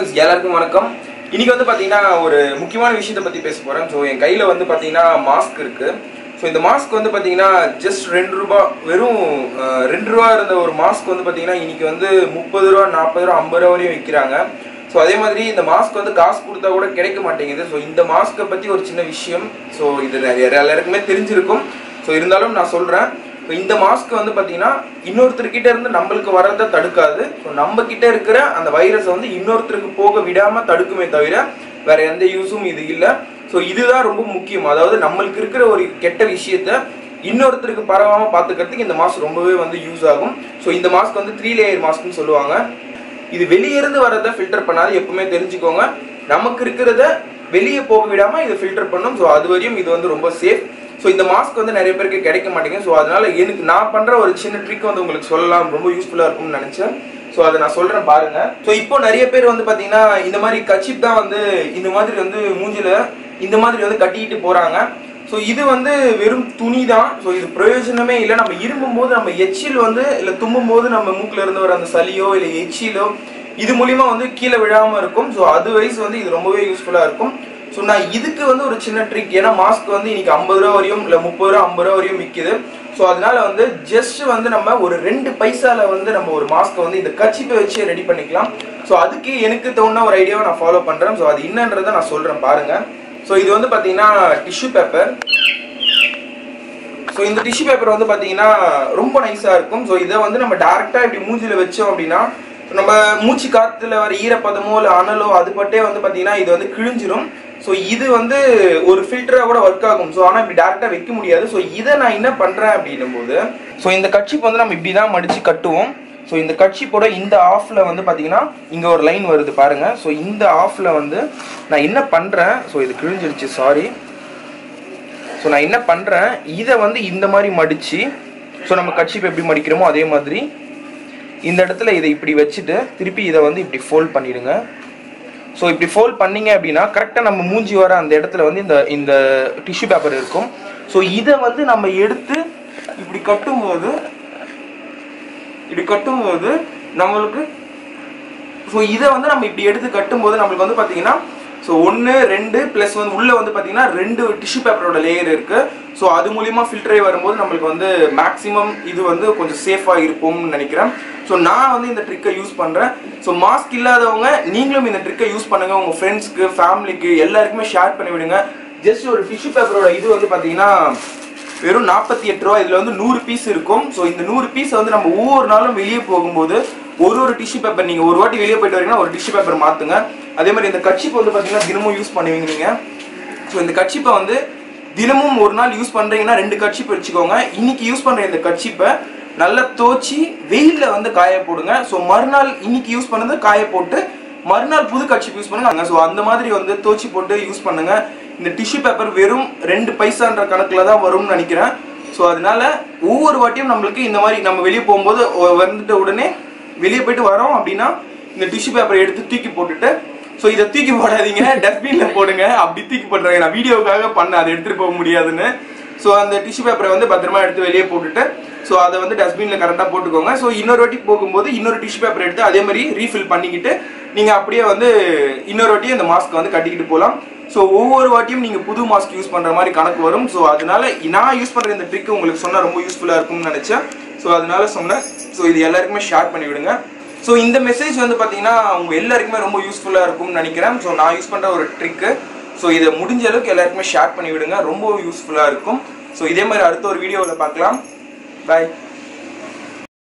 friends எல்லாருக்கும் வணக்கம் இன்னைக்கு வந்து பார்த்தீங்கன்னா ஒரு முக்கியமான விஷயத்தை பற்றி பேச போகிறேன் ஸோ என் கையில் வந்து பார்த்தீங்கன்னா மாஸ்க் இருக்கு ஸோ இந்த மாஸ்க் வந்து பார்த்தீங்கன்னா ஜஸ்ட் ரெண்டு ரூபா வெறும் அஹ், ரெண்டு ரூபா இருந்த ஒரு மாஸ்க் வந்து பார்த்தீங்கன்னா இன்னைக்கு வந்து முப்பது ரூபா நாற்பது ரூபா ஐம்பது ரூபா வரையும் விற்கிறாங்க ஸோ அதே மாதிரி இந்த மாஸ்க் வந்து காசு கொடுத்தா கூட கிடைக்க மாட்டேங்குது ஸோ இந்த மாஸ்க்கை பற்றி ஒரு சின்ன விஷயம் ஸோ இது நிறைய எல்லாருக்குமே தெரிஞ்சிருக்கும் ஸோ இருந்தாலும் நான் சொல்கிறேன் இப்போ இந்த மாஸ்க் வந்து பார்த்தீங்கன்னா இன்னொருத்தர்கிட்ட இருந்து நம்மளுக்கு வரதை தடுக்காது ஸோ நம்ம கிட்ட இருக்கிற அந்த வைரஸை வந்து இன்னொருத்தருக்கு போக விடாம தடுக்குமே தவிர வேற எந்த யூஸும் இது இல்லை ஸோ இதுதான் ரொம்ப முக்கியம் அதாவது நம்மளுக்கு இருக்கிற ஒரு கெட்ட விஷயத்த இன்னொருத்தருக்கு பரவாம பார்த்துக்கிறதுக்கு இந்த மாஸ்க் ரொம்பவே வந்து யூஸ் ஆகும் ஸோ இந்த மாஸ்க் வந்து த்ரீ லேயர் மாஸ்க்னு சொல்லுவாங்க இது வெளியே இருந்து வரதை ஃபில்டர் பண்ணாது எப்பவுமே தெரிஞ்சுக்கோங்க நமக்கு இருக்கிறத வெளியே போக விடாம இதை ஃபில்டர் பண்ணும் ஸோ அது வரையும் இது வந்து ரொம்ப சேஃப் ஸோ இந்த மாஸ்க் வந்து நிறைய பேருக்கு கிடைக்க மாட்டேங்குது ஸோ அதனால எனக்கு நான் பண்ற ஒரு சின்ன ட்ரிக் வந்து உங்களுக்கு சொல்லலாம் ரொம்ப யூஸ்ஃபுல்லா இருக்கும்னு நினைச்சேன் ஸோ அதை நான் சொல்றேன் பாருங்க ஸோ இப்போ நிறைய பேர் வந்து பாத்தீங்கன்னா இந்த மாதிரி கச்சிப் தான் வந்து இந்த மாதிரி வந்து மூஞ்சில இந்த மாதிரி வந்து கட்டிக்கிட்டு போறாங்க ஸோ இது வந்து வெறும் துணி தான் ஸோ இது பிரயோஜனமே இல்லை நம்ம இருமும் போது நம்ம எச்சில் வந்து இல்லை தும்பும் போது நம்ம மூக்கில் இருந்து வர அந்த சளியோ இல்லை எச்சிலோ இது மூலியமா வந்து கீழே விழாம இருக்கும் ஸோ அது வயசு வந்து இது ரொம்பவே யூஸ்ஃபுல்லா இருக்கும் ஸோ நான் இதுக்கு வந்து ஒரு சின்ன ட்ரிக் ஏன்னா மாஸ்க் வந்து இன்னைக்கு ஐம்பது ரூபா வரையும் இல்லை முப்பது ரூபா ஐம்பது ரூபா வரையும் விற்கிது ஸோ அதனால வந்து ஜஸ்ட் வந்து நம்ம ஒரு ரெண்டு பைசால வந்து நம்ம ஒரு மாஸ்க்கை வந்து இந்த கச்சிப்பை வச்சு ரெடி பண்ணிக்கலாம் ஸோ அதுக்கு எனக்கு தோணுன ஒரு ஐடியாவை நான் ஃபாலோ பண்றேன் ஸோ அது என்னன்றதை நான் சொல்றேன் பாருங்க ஸோ இது வந்து பார்த்தீங்கன்னா டிஷ்யூ பேப்பர் ஸோ இந்த டிஷ்யூ பேப்பர் வந்து பார்த்தீங்கன்னா ரொம்ப நைஸாக இருக்கும் ஸோ இதை வந்து நம்ம டேரெக்டாக இப்படி மூஞ்சில வச்சோம் அப்படின்னா நம்ம மூச்சு காத்துல வர ஈரப்பதமோ இல்லை அனலோ அது பட்டே வந்து பார்த்தீங்கன்னா இது வந்து கிழிஞ்சிரும் ஸோ இது வந்து ஒரு ஃபில்டராக கூட ஒர்க் ஆகும் ஸோ ஆனால் இப்படி டேரெக்டாக வைக்க முடியாது ஸோ இதை நான் என்ன பண்ணுறேன் அப்படின்னும் போது ஸோ இந்த கட்சிப் வந்து நம்ம இப்படி தான் மடித்து கட்டுவோம் ஸோ இந்த கட்சிப்போட இந்த ஆஃப்ல வந்து பார்த்தீங்கன்னா இங்கே ஒரு லைன் வருது பாருங்க ஸோ இந்த ஆஃப்ல வந்து நான் என்ன பண்ணுறேன் ஸோ இது கிழிஞ்சிருச்சு சாரி ஸோ நான் என்ன பண்ணுறேன் இதை வந்து இந்த மாதிரி மடித்து ஸோ நம்ம கட்சிப்பை எப்படி மடிக்கிறோமோ அதே மாதிரி இந்த இடத்துல இதை இப்படி வச்சுட்டு திருப்பி இதை வந்து இப்படி ஃபோல்ட் பண்ணிடுங்க ஸோ இப்படி ஃபோல்ட் பண்ணீங்க அப்படின்னா கரெக்டாக நம்ம மூஞ்சி வர அந்த இடத்துல வந்து இந்த இந்த டிஷ்யூ பேப்பர் இருக்கும் ஸோ இதை வந்து நம்ம எடுத்து இப்படி கட்டும்போது இப்படி கட்டும்போது நம்மளுக்கு ஸோ இதை வந்து நம்ம இப்படி எடுத்து கட்டும்போது நம்மளுக்கு வந்து பார்த்தீங்கன்னா ஸோ ஒன்று ரெண்டு ப்ளஸ் வந்து உள்ளே வந்து பார்த்தீங்கன்னா ரெண்டு டிஷ்யூ பேப்பரோட லேயர் இருக்கு ஸோ அது மூலியமா ஃபில்டரே வரும்போது நம்மளுக்கு வந்து மேக்ஸிமம் இது வந்து கொஞ்சம் சேஃபாக இருக்கும்னு நினைக்கிறேன் ஸோ நான் வந்து இந்த ட்ரிக்கை யூஸ் பண்ணுறேன் ஸோ மாஸ்க் இல்லாதவங்க நீங்களும் இந்த ட்ரிக்கை யூஸ் பண்ணுங்க உங்கள் ஃப்ரெண்ட்ஸ்க்கு ஃபேமிலிக்கு எல்லாருக்குமே ஷேர் பண்ணி விடுங்க ஜஸ்ட் ஒரு டிஷ்யூ பேப்பரோட இது வந்து பார்த்தீங்கன்னா வெறும் நாற்பத்தி எட்டு ரூபா இதுல வந்து நூறு பீஸ் இருக்கும் ஸோ இந்த நூறு பீஸ் வந்து நம்ம ஒவ்வொரு நாளும் வெளியே போகும்போது ஒரு ஒரு டிஷ்யூ பேப்பர் நீங்க ஒரு வாட்டி வெளியே போயிட்டு வரீங்கன்னா ஒரு டிஷ்யூ பேப்பர் மாத்துங்க அதே மாதிரி இந்த கட்சிப்பை வந்து பாத்தீங்கன்னா தினமும் யூஸ் பண்ணுவீங்க நீங்க ஸோ இந்த கட்சிப்பை வந்து தினமும் ஒரு நாள் யூஸ் பண்றீங்கன்னா ரெண்டு கட்சிப்பு வச்சுக்கோங்க இன்னைக்கு யூஸ் பண்ற இந்த கட்சிப்பை நல்லா தோச்சி வெயில்ல வந்து காய போடுங்க ஸோ மறுநாள் இன்னைக்கு யூஸ் பண்ணதை காய போட்டு மறுநாள் புது கட்சிப்பு யூஸ் பண்ணுங்க ஸோ அந்த மாதிரி வந்து தோச்சி போட்டு யூஸ் பண்ணுங்க இந்த டிஷ்யூ பேப்பர் வெறும் ரெண்டு பைசான்ற கணக்குல தான் வரும்னு நினைக்கிறேன் ஸோ அதனால ஒவ்வொரு வாட்டியும் நம்மளுக்கு இந்த மாதிரி நம்ம வெளியே போகும்போது ஒ- வந்துட்ட உடனே வெளியே போயிட்டு வரோம் அப்படின்னா இந்த டிஷ்யூ பேப்பரை எடுத்து தூக்கி போட்டுட்டு ஸோ இதை தூக்கி போடாதீங்க டஸ்ட்பின்ல போடுங்க அப்படி தூக்கி போட்டுறாங்க நான் வீடியோவுக்காக பண்ண அதை எடுத்துட்டு போக முடியாதுன்னு ஸோ அந்த டிஷ்யூ பேப்பரை வந்து பத்திரமா எடுத்து வெளியே போட்டுட்டு ஸோ அதை வந்து டஸ்ட்பின்ல கரெக்டாக போட்டுக்கோங்க ஸோ இன்னொரு வாட்டி போகும்போது இன்னொரு டிஷ்யூ பேப்பர் எடுத்து அதே மாதிரி ரீஃபில் பண்ணிக்கிட்டு நீங்க அப்படியே வந்து இன்னொரு வாட்டி அந்த மாஸ்க் வந்து கட்டிக்கிட்டு போகலாம் ஸோ ஒவ்வொரு வாட்டியும் நீங்க புது மாஸ்க் யூஸ் பண்ற மாதிரி கணக்கு வரும் ஸோ அதனால நான் யூஸ் பண்ற இந்த ட்ரிக் உங்களுக்கு சொன்னா ரொம்ப யூஸ்ஃபுல்லா இருக்கும்னு நினைச்சேன் ஸோ அதனால சொன்னேன் ஸோ இது எல்லாருக்குமே ஷேர் பண்ணி விடுங்க ஸோ இந்த மெசேஜ் வந்து பார்த்தீங்கன்னா உங்க எல்லாருக்குமே ரொம்ப யூஸ்ஃபுல்லாக இருக்கும்னு நினைக்கிறேன் ஸோ நான் யூஸ் பண்ற ஒரு ட்ரிக்கு ஸோ இதை முடிஞ்ச அளவுக்கு எல்லாருக்குமே ஷேர் பண்ணி விடுங்க ரொம்ப யூஸ்ஃபுல்லாக இருக்கும் ஸோ இதே மாதிரி அடுத்த ஒரு வீடியோவில் பார்க்கலாம் பாய்